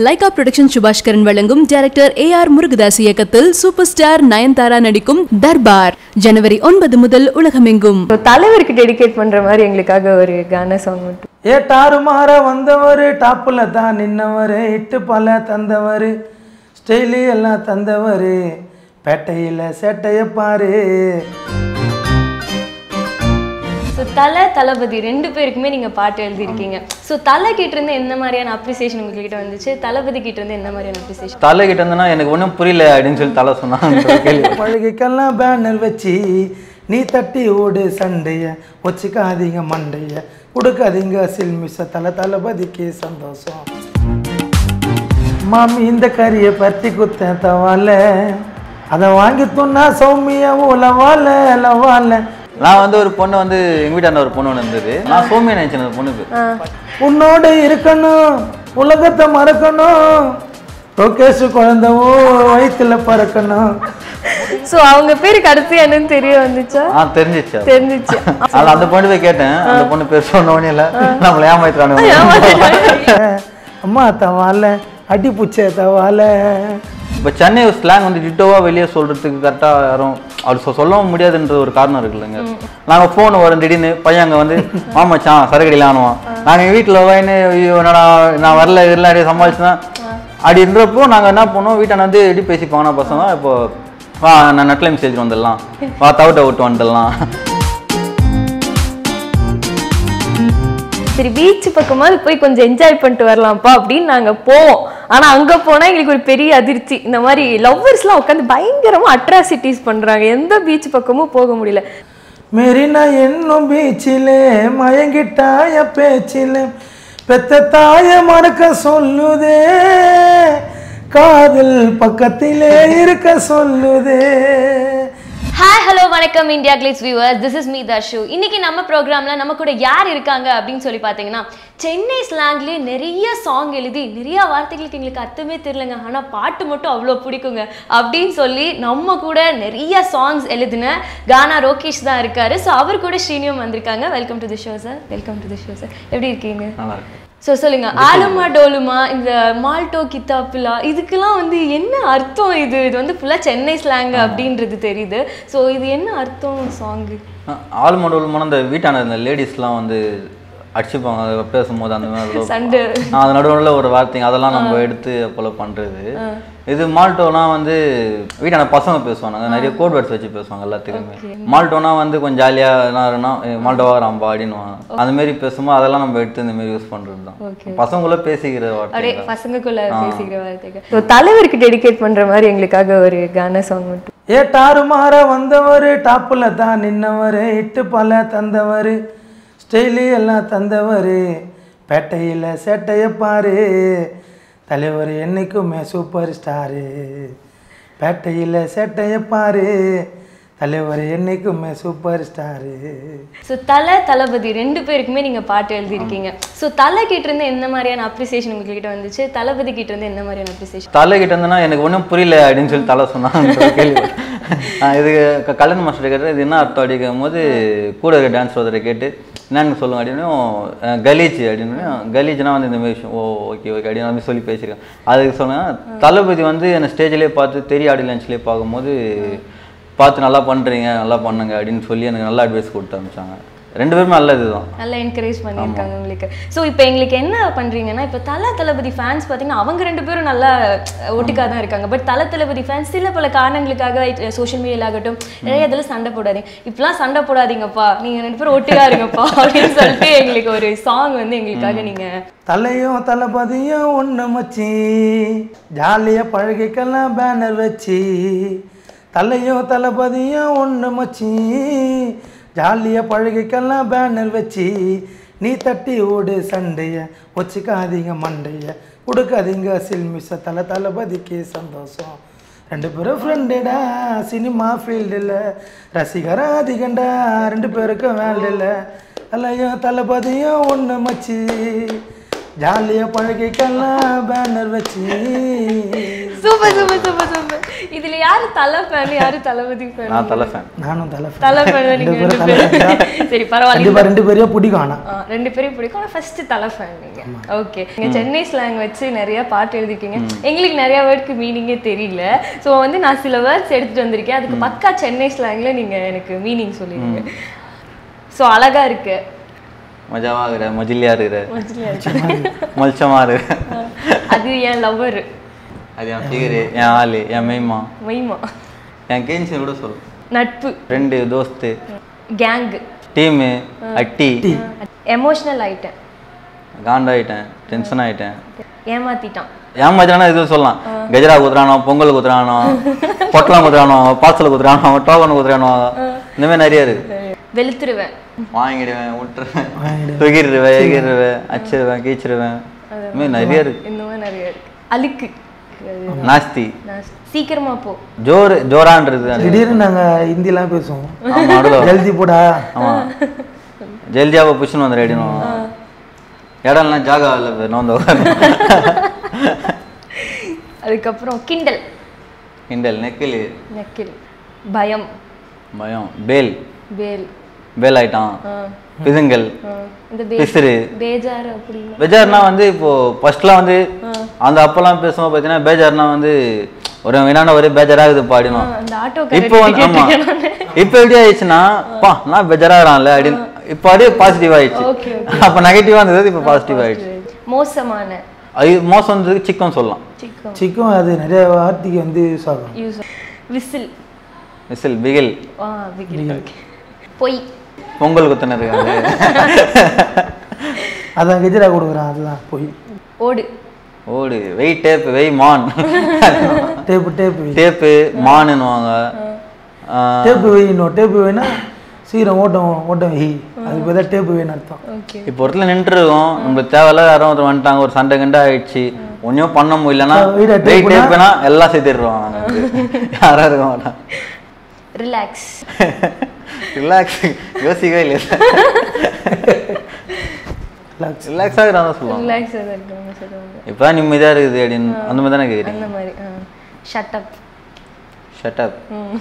Lyca production Subaskaran வழங்கும் director A R Murugadoss இயக்கத்தில் super star Nayanthara நடிக்கும் தர்பார் ஜனவரி ஒன்பது முதல் உலகமெங்கும் So, தலைவருக்கு டெடிகேட் பண்ற மாதிரி எங்களுக்காக ஒரு கான சாங் மட்டும் ஏ டாருமாற வந்தவர் டாப்பில் தான் நின்னவர் இட்டு பல தந்தவர் ஸ்டைலு எல்லாம் தந்தவர் பேட்டையில் சேட்டைய பாரு ஸோ தலை தளபதி ரெண்டு பேருக்குமே நீங்க பாட்டு எழுதியிருக்கீங்க ஸோ தலை கிட்ட இருந்து என்ன மாதிரியான அப்ரிசியேஷன் உங்ககிட்ட வந்துச்சு தளபதி கிட்ட இருந்து என்ன மாதிரியான அப்ரிசியேஷன் தலை கிட்ட இருந்தனா எனக்கு ஒன்றும் புரியல அப்படின்னு சொல்லி தலை சொன்னாங்க கேள்வி பழகிக்கெல்லாம் பேனர் வச்சு நீ தட்டி ஓடு சண்டைய வச்சுக்காதீங்க மண்டைய கொடுக்காதீங்க சில்மிச தலை தளபதிக்கு சந்தோஷம் மாமி இந்த கறியை பத்தி குத்த தவால அதை வாங்கி துண்ணா சௌமியா உலவால லவால நான் வந்து ஒரு பொண்ணு வந்து எங்க வீட்டாண்ட ஒரு பொண்ணு ஒன்று இருந்தது நான் சோமியா நினைச்சேன் அந்த பொண்ணுக்கு உன்னோட இருக்கணும் உலகத்தை மறக்கணும் லோகேஷ் குழந்தவும் வயிற்றுல பறக்கணும் ஸோ அவங்க பேரு கடைசி என்னன்னு தெரிய வந்துச்சா ஆ தெரிஞ்சிச்சு அது. தெரிஞ்சிச்சு அதில் அந்த பொண்ணு போய் கேட்டேன் அந்த பொண்ணு பேர் சொன்ன உடனே இல்லை நம்மளை ஏமாத்துறானு அம்மா தவால அடி புச்ச தவால இப்போ சென்னை ஸ்லாங் வந்து டிட்டோவா வெளியே சொல்றதுக்கு கரெக்டாக யாரும் அப்படி சொ- சொல்லவும் முடியாதுன்ற ஒரு காரணம் இருக்குல்லங்க நாங்கள் ஃபோன் வரும் திடீர்னு பையன் அங்கே வந்து மாமச்சான் சரக்கடியில் ஆனுவான் நாங்கள் எங்கள் வீட்டில் வாயின்னு ஐயோ என்னடா நான் வரல இல்லை அப்படியே சமாளிச்சுதான் அப்படின்றப்போ நாங்கள் என்ன பண்ணோம் வீட்டை வந்து எப்படி பேசிப்பாங்கன்னா பசங்க இப்போ வா நான் நெட்ல மெசேஜ் வந்துடலாம் வா தவிட்ட விட்டு வந்துடலாம் சரி பீச் பக்கமாவது போய் கொஞ்சம் என்ஜாய் பண்ணிட்டு வரலாம்ப்பா அப்படின்னு நாங்க போவோம் ஆனா அங்க போனா எங்களுக்கு ஒரு பெரிய அதிர்ச்சி இந்த மாதிரி லவ்வர்ஸ்லாம் உட்காந்து பயங்கரமா அட்ராசிட்டிஸ் பண்றாங்க எந்த பீச் பக்கமும் போக முடியல மெரினா என்னும் பீச்சிலே மயங்கிட்டாய பேச்சிலே பெத்த தாய மறக்க சொல்லுதே காதல் பக்கத்திலே இருக்க சொல்லுதே ஹாய் ஹலோ வணக்கம் India Glitz viewers this is me Darshu இன்னைக்கு நம்ம ப்ரோக்ராம்ல நம்ம கூட யார் இருக்காங்க அப்படின்னு சொல்லி பார்த்தீங்கன்னா சென்னை ஸ்லாங்லேயே நிறைய சாங் எழுதி நிறைய வார்த்தைகளுக்கு எங்களுக்கு அர்த்தமே தெரியலங்க ஆனால் பாட்டு மட்டும் அவ்வளோ பிடிக்குங்க அப்படின்னு சொல்லி நம்ம கூட நிறைய சாங்ஸ் எழுதின கானா ரோகேஷ் தான் இருக்காரு ஸோ அவர் கூட ஸ்ரீனியம் வந்திருக்காங்க welcome to the show sir welcome to the show sir எப்படி இருக்கீங்க நல்லா இருக்கு ஸோ சொல்லுங்க ஆலுமா டோலுமா இந்த மால்டோ கித்தாப்பிலா இதுக்கெல்லாம் வந்து என்ன அர்த்தம் இது இது வந்து ஃபுல்லாக சென்னை ஸ்லாங் அப்படின்றது தெரியுது ஸோ இது என்ன அர்த்தம் சாங்கு ஆள் மண்டபம் போனால் அந்த வீட்டான இந்த லேடிஸ்லாம் வந்து அடிச்சுப்பாங்க அது பேசும்போது அந்த மாதிரி சண்டை ஆ, அது நடுவில் ஒரு வார்த்தைங்க அதெல்லாம் நம்ம எடுத்து போல பண்றது இது மால்டோனா வந்து வீட்டான பசங்க பேசுவாங்க நிறைய கோட் வேர்ட்ஸ் வச்சு பேசுவாங்க எல்லாத்துக்குமே மால்டோனா வந்து கொஞ்சம் ஜாலியாக என்ன இருக்குன்னா, "ஏய், மால்டோவா ராம்பா அப்படின்னுவாங்க அந்த மாதிரி பேசும்போது அதெல்லாம் நம்ம எடுத்து இந்த மாதிரி யூஸ் பண்றது தான் பசங்களுக்குள்ள பேசிக்கிற வார்த்தை அப்படியே பசங்களுக்குள்ள பேசிக்கிற வார்த்தைகள் ஸோ தலைவருக்கு டெடிகேட் பண்ற மாதிரி எங்களுக்காக ஒரு கான சாங் மட்டும் ஏ டாருமாற வந்தவர் டாப்பில் தான் நின்னவர் இட்டு பல தந்தவர் ஸ்டைலு எல்லாம் தந்தவர் பேட்டையில் சேட்டைய பாரு தலைவர் என்னைக்குமே சூப்பர் ஸ்டாரு பேட்டையில் சேட்டைய பாரு தலைவர் என்னைக்குமே சூப்பர் ஸ்டாரு ஸோ தலை தளபதி ரெண்டு பேருக்குமே நீங்க பாட்டு எழுதியிருக்கீங்க ஸோ தலை கிட்ட இருந்து என்ன மாதிரியான அப்ரிசியேஷன் உங்ககிட்ட வந்துச்சு தளபதி கிட்ட இருந்து என்ன மாதிரியான அப்ரிசியேஷன் தலை கிட்ட இருந்தனா எனக்கு ஒன்றும் புரியல அப்படின்னு சொல்லி தலை சொன்னாங்க கேள்வி நான் இது க- கல்யாண மாஸ்டர் கேட்டேன் இது என்ன அர்த்தம் அப்படிங்கும் போது கூட இருக்க டான்ஸ் ஒருத்தரை கேட்டு என்னன்னு சொல்லுங்க அப்படின்னு கலீஜ் அப்படின்னு கலீஜ்னா வந்து இந்த மாதிரி விஷயம் ஓ ஓகே ஓகே அப்படின்னு வந்து சொல்லி பேசியிருக்கேன் அதுக்கு சொன்னேன் தளபதி வந்து என்னை ஸ்டேஜ்லேயே பார்த்து தெரிய ஆடி லஞ்ச்லேயே பார்க்கும்போது பார்த்து நல்லா பண்ணுறீங்க நல்லா பண்ணுங்க அப்படின்னு சொல்லி எனக்கு நல்லா அட்வைஸ் கொடுத்து அனுப்பிச்சாங்க ரெண்டு பேருமே நல்ல இதுதான் நல்லா என்கரேஜ் பண்ணியிருக்காங்க உங்களுக்கு ஸோ இப்போ எங்களுக்கு என்ன பண்றீங்கன்னா இப்போ தல தளபதி ஃபேன்ஸ் பார்த்தீங்கன்னா அவங்க ரெண்டு பேரும் நல்லா ஒட்டுக்காக தான் இருக்காங்க பட் தல தளபதி ஃபேன்ஸ் சில பல காரணங்களுக்காக சோஷியல் மீடியாவில் ஆகட்டும் நிறைய இதில் சண்டை போடாதீங்க இப்பெல்லாம் சண்டை போடாதீங்கப்பா நீங்க ரெண்டு பேரும் ஒட்டுக்கா இருங்கப்பா அப்படின்னு சொல்லிட்டு எங்களுக்கு ஒரு சாங் வந்து எங்களுக்காக நீங்க தலையும் தளபதியும் ஒன்று மச்சி ஜாலியாக பழகிக்கலாம் பேனர் வச்சு தலையும் தளபதியும் ஒன்று மச்சி ஜாலியாக பழகிக்கலாம் பேனர் வச்சு நீ தட்டி ஓடு சண்டைய வச்சுக்காதீங்க மண்டைய கொடுக்காதீங்க சில்மிச தலை தளபதிக்கு சந்தோஷம் ரெண்டு பேரும் ஃப்ரெண்டுடா சினிமா ஃபீல்டில் ரசிகரா அதிகண்டா ரெண்டு பேருக்கும் வேல்டில் தலையும் தளபதியும் ஒன்று மச்சி ஜாலியா பழகிக்கலாம் பேனர் வச்சு சூப்பர் சூப்பர் சூப்பர் சூப்பர் இதுல யாரு தலை ஃபேன் யாரு தளபதி ஃபேன் நான் தலை ஃபேன் நானும் தலை fan. தலை ஃபேன் நீங்க ரெண்டு ரெண்டு பேரும் தலை fan பேரும் தான். சரி பரவாயில்ல கண்டிப்பா ரெண்டு பேரையும் பிடிக்கும் ஆனா ஆ, ரெண்டு பேரையும் பிடிக்கும் ஆனால் ஃபர்ஸ்ட் தலை ஃபேன் நீங்க ஓகே நீங்க சென்னை ஸ்லாங் வச்சு நிறைய பாட்டு எழுதிருக்கீங்க எங்களுக்கு நிறைய வேர்டுக்கு மீனிங்கே தெரியல ஸோ வந்து நான் சில வேர்ட்ஸ் எடுத்துட்டு வந்திருக்கேன் அதுக்கு பக்கா சென்னை ஸ்லாங்ல நீங்க எனக்கு மீனிங் சொல்லிடுங்க ஸோ அழகா இருக்கு மஜாவா இருக்கிற மஜிலியா இருக்கிற மனசுலயே இருக்கு. மொல்ச்சமா இருக்கிற அது என் லவ்வர் அது என் ஃபிகரு என் ஆளு என் மெய்மா மைமா என் கேன்சி கூட சொல்லு நட்பு ஃப்ரெண்டு தோஸ்து கேங் டீமு அட்டி எமோஷனல் ஆயிட்டேன் காண்டாயிட்டேன் டென்ஷன் ஆயிட்டேன் ஏமாத்திட்டான் ஏமாத்தினா இது சொல்லலாம் கஜரா குத்துறானோ பொங்கல் குத்துறானோ பொட்டலம் குத்துறானோ பாசல் குத்துறானோ டோக்கன் குத்துறானோ இந்த மாதிரி நிறைய இருக்கு வெளுத்துருவேன் வாங்கிடுவேன் விட்டுருவேன் தூக்கிடுவேன் எகிடுவேன் அச்சிடுவேன் கீச்சிடுவேன் இந்த மாதிரி நிறைய இருக்கு இந்த மாதிரி நிறைய இருக்கு அழுக்கு அது நாஸ்தி நான் சீக்கிரமா போ ஜோர் ஜோரான்றது அது. திடீர்னு நாங்க ஹிந்திலாம் பேசுவோம் ஆமா அடுல ஜல்தி போடா ஆமா ஜல்தியாவை புஷ்னு வந்து ரெடினும் இடம்லாம் ஜாகா இல்லை நோந்து அதுக்கப்புறம் கிண்டல் கிண்டல் நெக்கில் நக்கில் பயம் பயம் பேல் வேல் பேல் ஆயிட்டான் ஆ, பிதுங்கல் ஆ. இந்த பே பிசிறு பேஜார் அப்படின்னா பெஜார்னா வந்து இப்போ ஃபர்ஸ்ட்லாம் வந்து அந்த அப்பெல்லாம் பேசும்போது பார்த்தீங்கன்னா பேஜார்னா வந்து ஒரு வினான ஒரு பேஜாராகுது பாடினோம் அந்த ஆட்டோ இப்போ வந்து ஆமா இப்போ எப்படி ஆயிடுச்சுன்னா பா நான் பெஜாராகிறான்ல அப்படின்னு இப்போ அப்படியே பாசிட்டிவ் ஆயிடுச்சு ஓகே அப்போ நெகட்டிவாக இருந்தது இப்போ பாசிட்டிவ் ஆயிடுச்சு மோசமான அது மோசம் வந்ததுக்கு சிக்கன் சொல்லலாம் சிக்கம் சிக்கும் அது நிறைய வார்த்தைக்கு வந்து யூஸ் ஆகும் யூஸ் விசில் விசில் பிகில் ஆ பிகில் ஓகே பொய் பொங்கல் குத்துன இருக்காங்க அதான் கெஜரா கொடுக்குறான் அதுதான் போய் ஓடு ஓடு வெய் டேப்பு வெய் மான் டேப்பு டேப்பு வை டேப்பு மானுன்னுவாங்க ஆ, டேப்பு வைணும் டேப்பு வைனா சீக்கிரம் ஓட்டம் ஓட்டம் வை அதுக்கு பதிலாக டேப்பு வைன்னு அர்த்தம் ஓகே இப்போ ஒருத்தர் நின்றுருக்கோம் நம்மளுக்கு தேவையில்ல யாரும் ஒருத்தர் வந்துட்டாங்க ஒரு சண்டை கண்டை ஆயிடுச்சு ஒன்றும் பண்ண முடியலன்னா வீட tape வெயிட் பண்ணா- டேப்னா எல்லாம் சேர்த்துடுறோம் யாரும் இருக்க மாட்டான் ரிலாக்ஸ் ரிலாக்ஸ் யோசிக்கவே இல்லை Relax. ரிலாக்ஸ் ஆகுறாங்க சொல்லுவாங்க ரிலாக்ஸ் இருக்கவங்க சொல்லுவாங்க இப்போ நிம்மதியாக இருக்குது அப்படின்னு அந்த மாதிரி தானே கேட்குறீங்க அந்த மாதிரி ஷட் அப் ஷட் அப்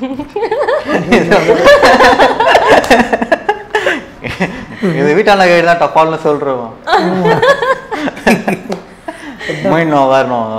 இது வீட்டாண்ட கைடு தான் டப்பால்னு சொல்கிறோம் மைண்ட் நோ வரணும்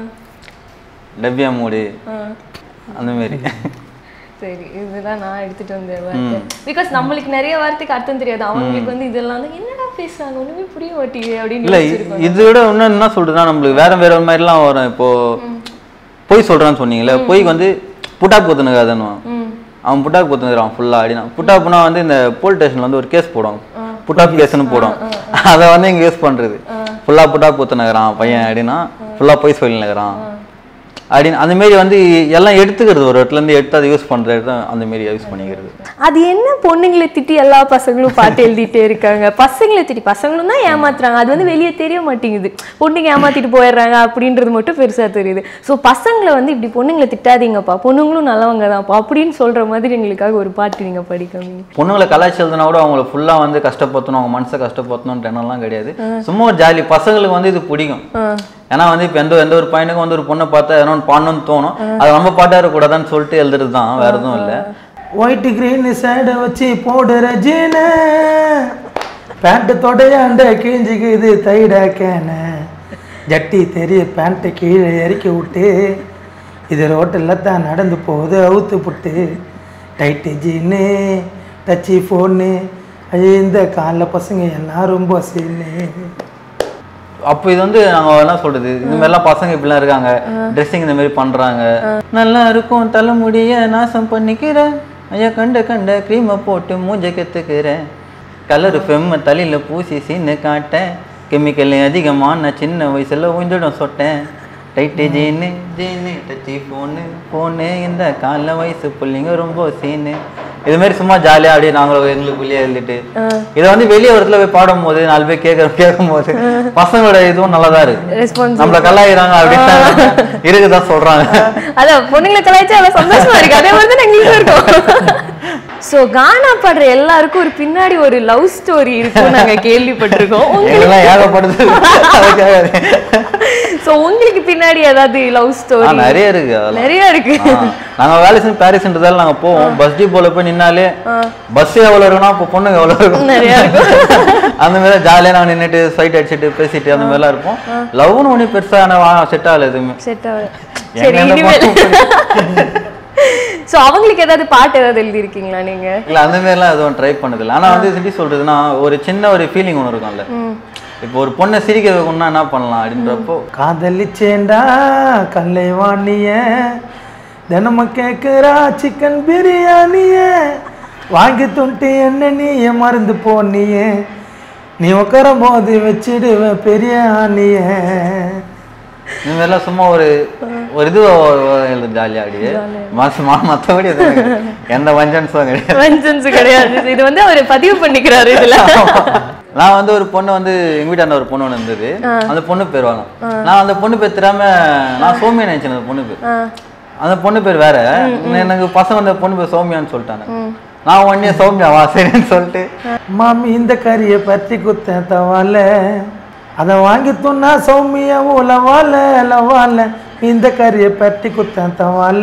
டப்பியா மூடி அந்த மாதிரி சரி இதுதான் நான் எடுத்துட்டு வந்த வார்த்தை பிகாஸ் நம்மளுக்கு நிறைய வார்த்தைக்கு அர்த்தம் தெரியாது அவங்களுக்கு வந்து இதெல்லாம் வந்து என்னடா பேசுறாங்க ஒண்ணுமே புரிய மாட்டேங்குது அப்படின்னு இல்லை யோசிச்சிருப்பாங்க. இது விட இன்னும் என்ன சொல்றதுன்னா நம்மளுக்கு வேற வேற மாதிரிலாம் வரும் இப்போ பொய் சொல்றான்னு சொன்னீங்களே பொய்க்கு வந்து புட்டாக் குத்துனுக்காதன்னு ம் அவன் புட்டாக் குத்துனுக்கிறான் ஃபுல்லா அப்படின்னா புட்டாப்னா வந்து இந்த போலீஸ் ஸ்டேஷன்ல வந்து ஒரு கேஸ் போடுவாங்க புட்டாப் கேஸ்னு போடும் அதை வந்து இங்க யூஸ் பண்றது ஃபுல்லா புட்டாக் குத்துனுக்கிறான் பையன் அப்படின்னா ஃபுல்லா பொய் சொல்லினுக்கிறான் அப்படின்னு அந்த மாரி வந்து எல்லாம் எடுத்துக்கிறது ஒரு இடத்துல இருந்து எடுத்து அதை யூஸ் பண்றது தான் அந்த மாரி யூஸ் பண்ணிக்கிறது அது என்ன பொண்ணுங்களை திட்டி எல்லா பசங்களும் பாட்டு எழுதிட்டே இருக்காங்க பசங்களை திட்டி பசங்களும் தான் ஏமாத்துறாங்க அது வந்து வெளியே தெரிய மாட்டேங்குது பொண்ணுங்க ஏமாத்திட்டு போயிடுறாங்க அப்படின்றது மட்டும் பெருசா தெரியுது ஸோ பசங்களை வந்து இப்படி பொண்ணுங்களை திட்டாதீங்கப்பா பொண்ணுங்களும் நல்லவங்க தான்ப்பா அப்படின்னு சொல்ற மாதிரி எங்களுக்காக ஒரு பாட்டு நீங்க படிக்கணும் பொண்ணுங்களை கலாய்ச்சதுனா கூட அவங்கள ஃபுல்லா வந்து கஷ்டப்படுத்தணும் அவங்க மனசை கஷ்டப்படுத்தணும்ன்ற எண்ணம்லாம் கிடையாது சும்மா ஒரு ஜாலி பசங்களுக்கு வந்து இது பிடிக்கும் ஏன்னா வந்து இப்போ எந்த எந்த ஒரு பையனுக்கும் வந்து ஒரு பொண்ணை பார்த்தா எதனா ஒன்று பண்ணணும்னு தோணும் அது நம்ம பாட்டா இருக்கக்கூடாதான்னு சொல்லிட்டு எழுதுறது தான் வேற எதுவும் இல்லை ஒயிட் கிரீன் சைடை வச்சு போடுற ஜீன பேண்ட் தொடையாண்ட கிழிஞ்சிக்குது தைட கேன ஜட்டி தெரிய பேண்ட்டை கீழே இறக்கி விட்டு இது ரோட்டில் தான் நடந்து போகுது அவுத்து புட்டு டைட்டு ஜீனு டச்சு ஃபோனு இந்த காலைல பசங்க எல்லாம் ரொம்ப சீனு அப்போ இது வந்து நாங்க என்ன சொல்றது இந்த மாதிரிலாம் பசங்க இப்படிலாம் இருக்காங்க ட்ரெஸ்ஸிங் இந்த மாதிரி பண்றாங்க நல்லா இருக்கும் தலைமுடிய நாசம் பண்ணிக்கிறேன் ஐயா கண்ட கண்ட க்ரீமை போட்டு மூஞ்ச கெத்துக்கிறேன் கலர் ஃபெம்ம தலையில பூசி சீன்னு காட்டேன் கெமிக்கல் அதிகமான சின்ன வயசுல உயிந்துடும் சொட்டேன் tight jean jean touch phone phone இந்த கால வயசு பிள்ளைங்க ரொம்ப சீனு இது மாதிரி சும்மா ஜாலியா அப்படியே நாங்களும் எங்களுக்குள்ளேயே எழுதிட்டு இதை வந்து வெளியே ஒரு இடத்துல போய் பாடும் போது நாலு பேர் கேட்க கேட்கும் போது பசங்களோட இதுவும் நல்லதா இருக்கு ரெஸ்பான்ஸ் நம்மள கலாயிறாங்க அப்படின்னு இருக்குதான் சொல்றாங்க அதான் பொண்ணுங்களை கலாய்ச்சா அவ்வளவு சந்தோஷமா இருக்கு அதே மாதிரி தான் எங்களுக்கும் இருக்கும் சோ கானா பாடுற எல்லாருக்கும் ஒரு பின்னாடி ஒரு லவ் ஸ்டோரி இருக்கும் நாங்க கேள்விப்பட்டிருக்கோம் உங்களுக்கு எங்கெல்லாம் ஏகப்படுது அதுக்காக சோ உங்களுக்கு பின்னாடி ஏதாவது லவ் ஆ, ஸ்டோரி நிறைய இருக்கு அதெல்லாம் நிறைய இருக்கு ஆ, நாங்க வேலை செஞ்சு பாரிஸ்ன்றதால நாங்க போவோம் பஸ் டிப்போல போய் நின்னாலே பஸ் எவ்வளவு இருக்குன்னா இப்போ பொண்ணுங்க எவ்வளவு இருக்கும் நிறைய அந்த மாதிரி ஜாலியா நாங்க நின்னுட்டு ஃபைட் அடிச்சிட்டு பேசிட்டு அந்த மாதிரிலாம் இருப்போம் லவ்னு ஒண்ணு பெருசா செட் ஆகல எதுவுமே செட் ஆகுது எங்க சரி இந்த இனிமேல் சோ அவங்களுக்கு ஏதாவது பாட்டு ஏதாவது எழுதி இருக்கீங்களா நீங்க இல்ல அந்த மாதிரிலாம் எதுவும் ட்ரை பண்ணதில்ல ஆனா வந்து எப்படி சொல்றதுன்னா ஒரு சின்ன ஒரு ஃபீலிங் ஒன்று இருக்கும்ல இப்போ ஒரு பொண்ணை சிரிக்க வைக்கணும்னா என்ன பண்ணலாம் அப்படின்றப்போ காதலிச்சேண்டா கல்லைவாணிய தினமும் கேட்குறா சிக்கன் பிரியாணிய வாங்கி துண்டு என்ன நீயே மறந்து போனியே நீ உட்காரும் போது வச்சிடுவேன் பெரிய ஆணிய இந்த மாதிரிலாம் சும்மா ஒரு ஒரு இது எழுது ஜாலியா அப்படியே மாசமா மற்றபடி எதுவும் கிடையாது. எந்த வஞ்சன்ஸும் கிடையாது வெஞ்சன்ஸ் கிடையாது இது வந்து அவர் பதிவு பண்ணிக்கிறாரு இதுல நான் வந்து ஒரு பொண்ணு வந்து எங்க வீட்டாண்ட ஒரு பொண்ணு ஒன்று இருந்தது அந்த பொண்ணு பேர் வாங்க நான் அந்த பொண்ணு பேர் தெரியாம நான் சௌமியா நினைச்சேன் அந்த பொண்ணு பேர் அந்த பொண்ணு பேர் வேற எனக்கு பசங்க அந்த பொண்ணு பேர் சௌமியான்னு சொல்லிட்டாங்க நான் உடனே சௌமியாவா சரின்னு சொல்லிட்டு மாமி இந்த கறியை பற்றி குத்தேன் தவால அதை வாங்கி துண்ணா சௌமியா உலவால லவால இந்த கறியை பற்றி குத்தேன் தவால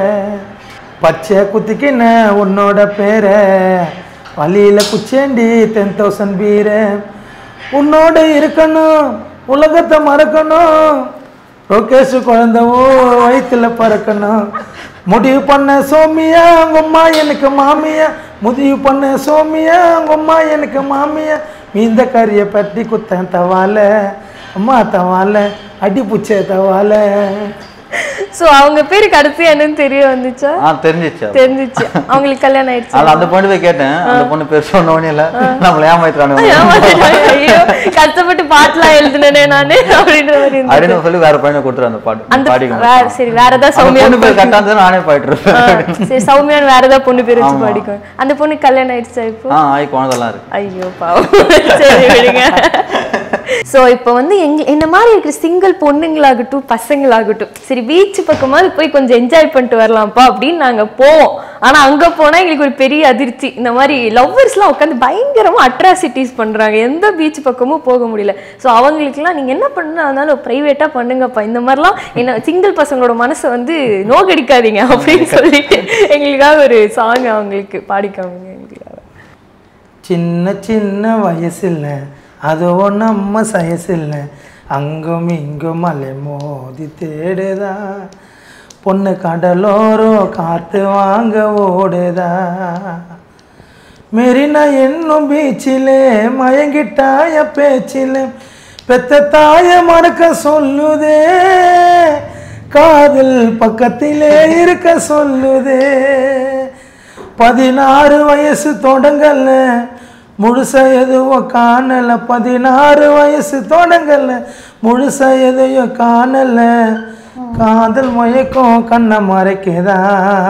பச்சை குத்திக்கின உன்னோட பேரை வழியில குச்சேண்டி டென் தௌசண்ட் பீரை உன்னோட இருக்கணும் உலகத்தை மறக்கணும் லோகேஷ் குழந்தவோ வயிற்றுல பறக்கணும் முடிவு பண்ண சோமியா உங்க அம்மா எனக்கு மாமியா முடிவு பண்ண சோமியா உங்க அம்மா எனக்கு மாமியா இந்த கறியை பற்றி குத்தேன் தவால அம்மா தவால அடி புச்சே தவால சோ அவங்க பேரு கடைசியா என்னன்னு தெரிய வந்துச்சா ஆ தெரிஞ்சிச்சு அது. தெரிஞ்சிச்சு அவங்களுக்கு கல்யாணம் ஆயிடுச்சு அதனால அந்த பொண்ணு போய் கேட்டேன் அந்த பொண்ணு பேர் சொன்ன உடனே இல்ல நம்மள ஏமாத்துறானு ஏமாத்திட்டாங்க. ஐயோ கஷ்டப்பட்டு பாட்டுலாம் எழுதுனேனே நானு அப்படின்ற மாதிரி இருந்துச்சு. அப்படின்னு சொல்லி வேற பையனை கொடுத்துரு அந்த பாட்டு அந்த பாடிக்கணும் வேற சரி வேற ஏதாவது அந்த சௌமியா பொண்ணு பேர் கரெக்டா இருந்தா நானே பாடிட்டு இருப்பேன் ஆ, சரி சௌமியான்னு வேற ஏதாவது பொண்ணு பேர் வச்சு பாடிக்கும் அந்த பொண்ணு கல்யாணம் ஆயிடுச்சா இப்போ ஆ ஆய் குழந்தெல்லாம் இருக்கு ஐயோ பாவம் சரி விடுங்க ஸோ இப்போ வந்து எங்க என்ன மாதிரி இருக்கிற சிங்கிள் பொண்ணுங்களாகட்டும் பசங்களாகட்டும் சரி பீச் பக்கமாவது போய் கொஞ்சம் என்ஜாய் பண்ணிட்டு வரலாம்ப்பா அப்படின்னு நாங்க போவோம் ஆனா அங்க போனா எங்களுக்கு ஒரு பெரிய அதிர்ச்சி இந்த மாதிரி லவ்வர்ஸ்லாம் உட்காந்து பயங்கரமா அட்ராசிட்டிஸ் பண்றாங்க எந்த பீச் பக்கமும் போக முடியல ஸோ அவங்களுக்குலாம் நீங்க என்ன பண்ணாலும் ப்ரைவேட்டா பண்ணுங்கப்பா இந்த மாதிரிலாம் என்ன சிங்கிள் பசங்களோட மனசை வந்து நோகடிக்காதீங்க அப்படின்னு சொல்லிட்டு எங்களுக்காக ஒரு சாங் அவங்களுக்கு பாடிக்காமங்க எங்களுக்காக சின்ன சின்ன வயசில் அதுவோ நம்ம சயசில் அங்கும் இங்கும் மலை மோதி தேடுதா பொண்ணு கடலோரம் காத்து வாங்க ஓடுதா மெரினா என்னும் பீச்சிலே மயங்கிட்டாய பேச்சிலே பெத்த தாய மறக்க சொல்லுதே காதல் பக்கத்திலே இருக்க சொல்லுதே பதினாறு வயசு தொடங்கல முழுசா எதுவும் காணல பதினாறு வயசு தொடங்கல முழுசா எதையும் காணல காதல் மயக்கம் கண்ணை மறைக்குதா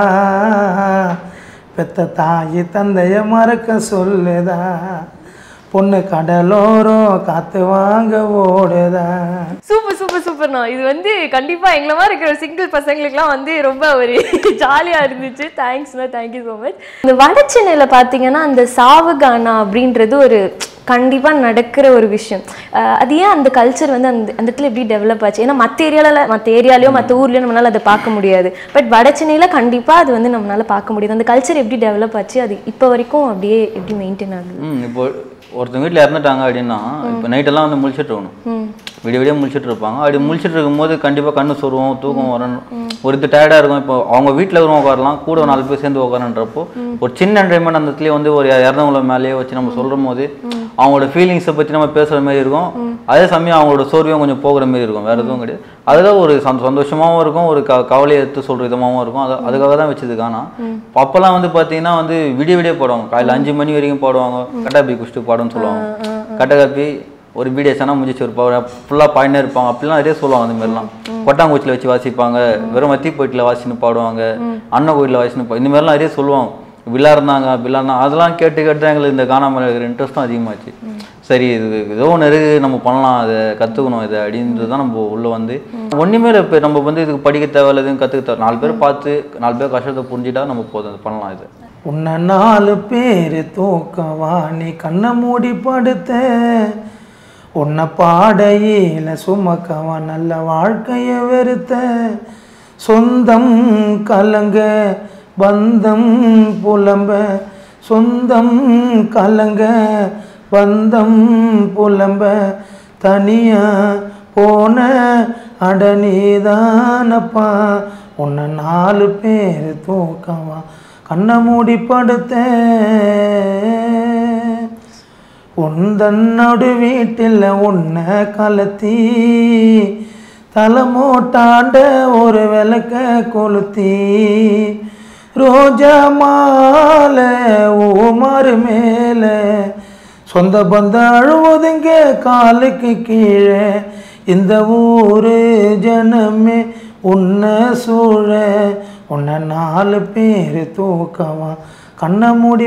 பெத்த தாயி தந்தைய மறக்க சொல்லுதா பொண்ணு கடலோரம் காத்து வாங்க ஓடுதா சூப்பர் சூப்பர் சூப்பர்ண்ணா இது வந்து கண்டிப்பா எங்களை மாதிரி இருக்கிற சிங்கிள் பசங்களுக்குலாம் வந்து ரொம்ப ஒரு ஜாலியா இருந்துச்சு தேங்க்ஸ்ண்ணா தேங்க்யூ ஸோ மச் இந்த வட சென்னையில பாத்தீங்கன்னா அந்த சாவுகானா அப்படின்றது ஒரு கண்டிப்பா நடக்கிற ஒரு விஷயம் அஹ் அது ஏன் அந்த கல்ச்சர் வந்து அந்த அந்த இடத்துல எப்படி டெவலப் ஆச்சு ஏன்னா மற்ற ஏரியால மற்ற ஏரியாலையோ மற்ற ஊர்லயோ நம்மளால அதை பார்க்க முடியாது பட் வட சென்னையில கண்டிப்பா அது வந்து நம்மளால பார்க்க முடியுது அந்த கல்ச்சர் எப்படி டெவலப் ஆச்சு அது இப்போ வரைக்கும் அப்படியே எப்படி மெயின்டைன் ஆகுது ம் இப்போ ஒருத்தங்க வீட்டில் இறந்துட்டாங்க அப்படின்னா இப்போ நைட்டெல்லாம் வந்து முழிச்சிட்டு இருக்கணும் விடிய விடிய முழிச்சிட்டு இருப்பாங்க அப்படி முழிச்சிட்டு இருக்கும்போது கண்டிப்பாக கண்ணு சொருவோம் தூக்கம் வரணும் ஒரு இது டயர்டாக இருக்கும் இப்போ அவங்க வீட்டில் இருக்கிறவங்க உட்காரலாம் கூட ஒரு நாலு பேர் சேர்ந்து உட்காரன்றப்போ ஒரு சின்ன என்டர்டைன்மெண்ட் அந்த இடத்துல வந்து ஒரு இறந்தவங்கள மேலேயே வச்சு நம்ம சொல்லும் போது அவங்களோட ஃபீலிங்ஸை பற்றி நம்ம பேசுகிற மாதிரி இருக்கும் அதே சமயம் அவங்களோட சோர்வையும் கொஞ்சம் போகிற மாதிரி இருக்கும் வேறு எதுவும் கிடையாது அதில் ஒரு சந்தோ சந்தோஷமாகவும் இருக்கும் ஒரு க கவலையை எடுத்து சொல்கிற விதமாகவும் இருக்கும் அது அதுக்காக தான் வச்சது காணா அப்போல்லாம் வந்து பார்த்தீங்கன்னா வந்து விடிய விடிய பாடுவாங்க காலையில் அஞ்சு மணி வரைக்கும் பாடுவாங்க கட்டாப்பி குஷ்டு பாடுன்னு சொல்லுவாங்க கட்டகாப்பி ஒரு பீடிய சனா முடிச்சு இருப்பாங்க ஃபுல்லாக பாடினே இருப்பாங்க அப்படிலாம் நிறைய சொல்லுவாங்க அந்த மாதிரிலாம் கொட்டாங்குச்சியில் வச்சு வாசிப்பாங்க வெறும் மத்தி போயிட்டில் வாசின்னு பாடுவாங்க அண்ணன் கோயிலில் வாசின்னு பா இந்த மாதிரிலாம் நிறைய சொல்லுவாங்க விழா இருந்தாங்க விழா இருந்தாங்க அதெல்லாம் கேட்டு கேட்டு தான் எங்களுக்கு இந்த காணாமல் இருக்கிற இன்ட்ரெஸ்ட்டும் அதிகமாச்சு சரி இது ஏதோ ஒன்று இருக்குது நம்ம பண்ணலாம் அதை கற்றுக்கணும் இதை அப்படின்றது தான் நம்ம உள்ளே வந்து ஒன்றுமே இல்லை இப்போ நம்ம வந்து இதுக்கு படிக்க தேவையில்ல எதுவும் கற்றுக்க தேவை நாலு பேர் பார்த்து நாலு பேர் கஷ்டத்தை புரிஞ்சுட்டா நம்ம போதும் அது பண்ணலாம் இது உன்னை நாலு பேர் தூக்கவா நீ கண்ணை மூடி படுத்த உன்னை பாடையில சுமக்கவா நல்ல வாழ்க்கைய வெறுத்த சொந்தம் கலங்க பந்தம் புலம்ப சொந்தம் கலங்க பந்தம் புலம்ப தனியா போன அடநீதானப்பா உன்னை நாலு பேர் தூக்கவா கண்ணை மூடி படுத்த உந்தன்னோடு வீட்டில் உன்னை கலத்தி தலைமோட்டாண்ட ஒரு விளக்க கொளுத்தி ரோஜா மாலை ஓமாறு மேலே சொந்த பந்த அழுவதுங்க காலுக்கு கீழே இந்த ஊரு ஜனமே உன்னை சூழ உன்னை நாலு பேர் தூக்கவா கண்ணை மூடி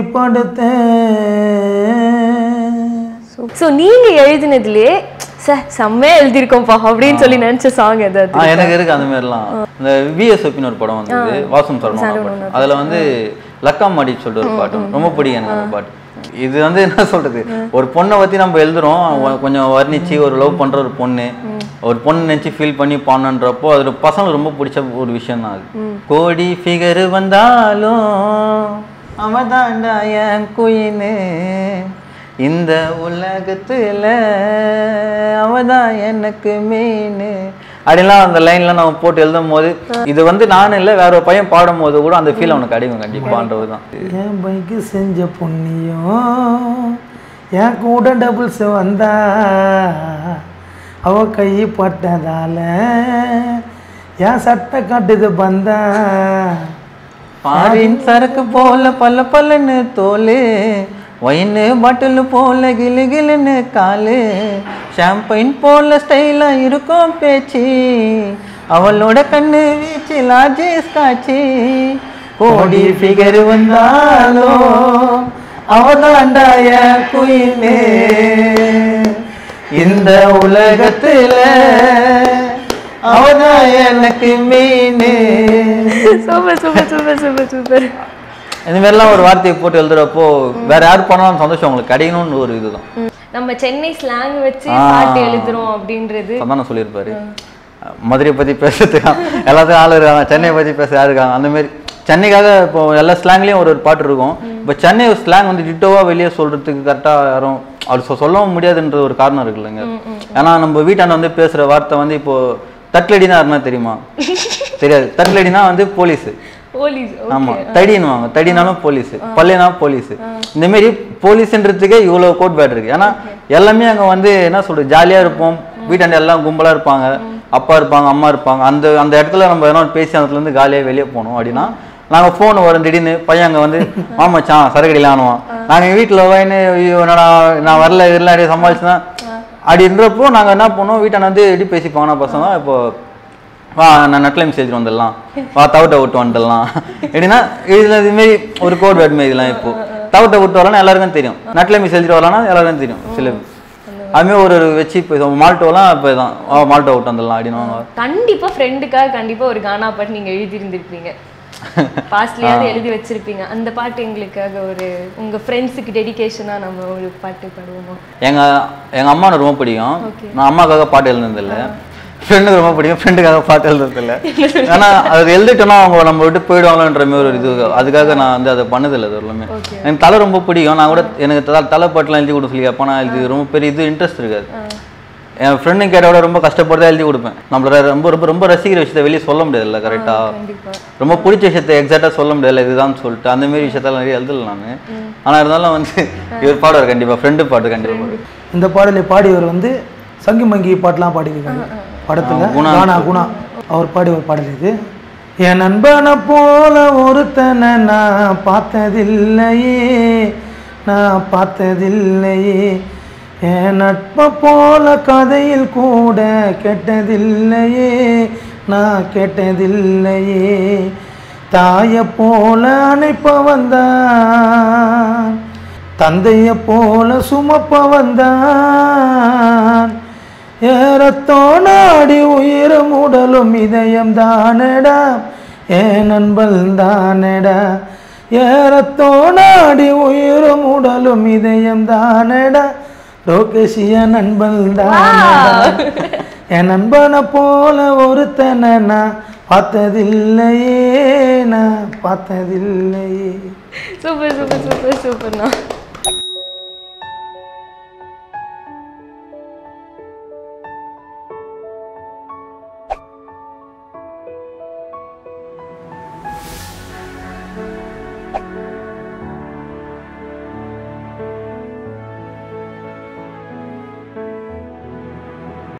படுத்தேன் ஸோ நீங்க எழுதினதுலயே சார் செம்மையா எழுதியிருக்கோம்ப்பா அப்படின்னு சொல்லி நினைச்ச சாங் ஏதாவது ஆ எனக்கு இருக்கு அந்த மாதிரிலாம் இந்த விஎஸ்எப்பின்னு ஒரு படம் வந்தது வாசம் சரவணா பாட்டு அதுல வந்து லக்காமாடி சொல்லிட்டு ஒரு பாட்டு ரொம்ப பிடிக்கும் எனக்கு அந்த பாட்டு இது வந்து என்ன சொல்றது ஒரு பொண்ணை பத்தி நம்ம எழுதுறோம் ஒ- கொஞ்சம் வர்ணிச்சு ஒரு லவ் பண்ற ஒரு பொண்ணு ஒரு பொண்ணு நினைச்சு ஃபீல் பண்ணி பாடணுன்றப்போ அதுல பசங்களுக்கு ரொம்ப பிடிச்ச ஒரு விஷயம் தான் அது கோடி ஃபிகர் வந்தாலும் அவதாண்டா என் குயின்னு இந்த உலகத்துல அவதான் எனக்கு மெயின் அப்படிலாம் அந்த லைன்ல நம்ம போட்டு எழுதும் போது இது வந்து நானும் இல்லை வேற ஒரு பையன் பாடும் போது கூட அந்த ஃபீல் அவனுக்கு அடிக்கும் கண்டிப்பான்றது தான் என் பைக்கு செஞ்ச புண்ணியம் என் கூட டபுள்ஸ் வந்தா அவ கை பட்டதால என் சட்டை காட்டுது பந்தா பாரின் சரக்கு போல பல்ல பல்லன்னு தோலு ஒயின்னு பாட்டில் போல கிளு கிளுன்னு காலு ஷாம்பைன் போல ஸ்டைலா இருக்கும் பேச்சு அவளோட கண்ணு வீச்சு லாஜேஸ் காட்சி கோடி ஃபிகர் வந்தாலும் அவதாண்டா என் குயிலே இந்த உலகத்துல அவதான் எனக்கு மீனு super super super super super இந்த மாதிரிலாம் ஒரு வார்த்தையை போட்டு எழுதுறப்போ வேற யார் பண்ணாலும் சந்தோஷம் உங்களுக்கு கிடைக்கணும்னு ஒரு இதுதான் நம்ம சென்னை ஸ்லாங் வச்சு ஆ. பாட்டு எழுதுறோம் அப்படின்றது அதான் சொல்லியிருப்பாரு மதுரையை பத்தி பேசுறதுக்கு எல்லாத்தையும் ஆள் இருக்காங்க சென்னையை பத்தி பேச யார் இருக்காங்க அந்த மாதிரி சென்னைக்காக இப்போ எல்லா ஸ்லாங்லேயும் ஒரு ஒரு பாட்டு இருக்கும் இப்போ சென்னை ஸ்லாங் வந்து டிட்டோவா வெளியே சொல்றதுக்கு கரெக்டாக யாரும் அவர் சொ- சொல்லவும் முடியாதுன்ற ஒரு காரணம் இருக்குல்லங்க ஏன்னா நம்ம வீட்டாண்ட வந்து பேசுற வார்த்தை வந்து இப்போ தட்லடினா யாருன்னா தெரியுமா தெரியாது தட்லடினா வந்து போலீஸ் போலீஸ் ஆமா தடின்னுவாங்க தடினாலும் போலீஸ் பல்லினா போலீஸ் இந்த மாதிரி போலீஸ்ன்றதுக்கே இவ்வளவு கோட் பேட் இருக்கு ஏன்னா எல்லாமே அங்க வந்து என்ன சொல்றது ஜாலியா இருப்போம் வீட்டாண்ட எல்லாம் கும்பலா இருப்பாங்க அப்பா இருப்பாங்க அம்மா இருப்பாங்க அந்த அந்த இடத்துல நம்ம எதனா ஒண்ணு பேசி அந்த இடத்துல இருந்து காலியா வெளியே போனோம் அப்படின்னா நாங்க ஃபோன் வரும் திடீர்னு பையன் அங்க வந்து மாமச்சான் சரக்கடியில் ஆனுவான் நாங்க வீட்டுல வாயின்னு ஐயோ என்னடா நான் வரல இதெல்லாம் அப்படியே சமாளிச்சுதான் அப்படின்றப்போ நாங்க என்ன பண்ணோம் வீட்டாண்ட வந்து எப்படி பேசிப்பாங்கன்னா பசங்க இப்போ வா நான் நெட்லைம் செஞ்சுட்டு வந்துடலாம் வா தவிட்ட விட்டு வந்துடலாம் எப்படின்னா இதுல இது மாரி ஒரு கோட் வேர்ட் மாரி இதெல்லாம் இப்போ தவிட்ட விட்டு வரலாம் எல்லாருக்கும் தெரியும் நெட்லைம் செஞ்சுட்டு வரலாம்னா எல்லாருக்கும் தெரியும் சில அதுமாரி ஒரு ஒரு வச்சு இப்போ மால்ட்டோலாம் இப்போ தான் வா மால்ட்டோ விட்டு வந்துடலாம் அப்படின்னு கண்டிப்பா ஃப்ரெண்டுக்காக கண்டிப்பா ஒரு கானா பாட்டு நீங்க எழுதி இருந்திருப்பீங்க பாஸ்ட்லயாவது எழுதி வச்சிருப்பீங்க அந்த பாட்டு எங்களுக்காக ஒரு உங்க ஃப்ரெண்ட்ஸுக்கு டெடிகேஷனா நம்ம ஒரு பாட்டு பாடுவோமா எங்க எங்க அம்மா எனக்கு ரொம்ப பிடிக்கும் நான் அம்மாக்காக பாட்டு எழுதுனதில்ல ஃப்ரெண்டுக்கு ரொம்ப பிடிக்கும் ஃப்ரெண்டுக்காக பாட்டு எழுதுறதில்ல ஏன்னா அது எழுதிட்டோம்னா அவங்க நம்ம விட்டு போயிடுவாங்களோன்ற மாதிரி ஒரு இது அதுக்காக நான் வந்து அதை பண்ணதில்லை அது எல்லாமே எனக்கு தலை ரொம்ப பிடிக்கும் நான் கூட எனக்கு தலை தலை பாட்டுலாம் எழுதி கொடுக்க சொல்லி அப்போ நான் இது ரொம்ப பெரிய இது இன்ட்ரெஸ்ட் இருக்காது என் ஃப்ரெண்டு கேட்ட விட ரொம்ப கஷ்டப்பட்டு தான் எழுதி கொடுப்பேன் நம்மள ரொம்ப ரொம்ப ரொம்ப ரசிக்கிற விஷயத்தை வெளியே சொல்ல முடியாதுல்ல கரெக்டாக கண்டிப்பா ரொம்ப பிடிச்ச விஷயத்தை எக்ஸாக்டாக சொல்ல முடியல இதுதான் சொல்லிட்டு அந்த மாதிரி விஷயத்தெல்லாம் நிறைய எழுதல நான் ஆனால் இருந்தாலும் வந்து இவர் பாடுவார் கண்டிப்பாக ஃப்ரெண்டு பாட்டு கண்டிப்பாக பாடுவார் இந்த பாடலை பாடியவர் வந்து சங்கி மங்கி பாட்டெலாம் பாடியிருக்காங்க படத்துல ஆ, குணா. கானா குணா அவர் பாடி ஒரு பாடல் இது என் நண்பனை போல ஒருத்தனை நான் பார்த்ததில்லையே நான் பார்த்ததில்லையே என் நட்பை போல கதையில் கூட கேட்டதில்லையே நான் கேட்டதில்லையே தாயை போல அணைப்ப வந்தான் தந்தைய போல சுமப்ப வந்தான் ஏறத்தோனாடி உயிரும் உடலும் இதயம் தானடா ஏ நண்பல் தானடா ஏறத்தோடாடி உயிரும் உடலும் இதயம் தானடா லோகேஷிய நண்பன் என் நண்பனை போல ஒருத்தனை நான் பார்த்ததில்லையே நான் பார்த்ததில்லையே சூப்பர் சூப்பர் சூப்பர் சூப்பர்ண்ணா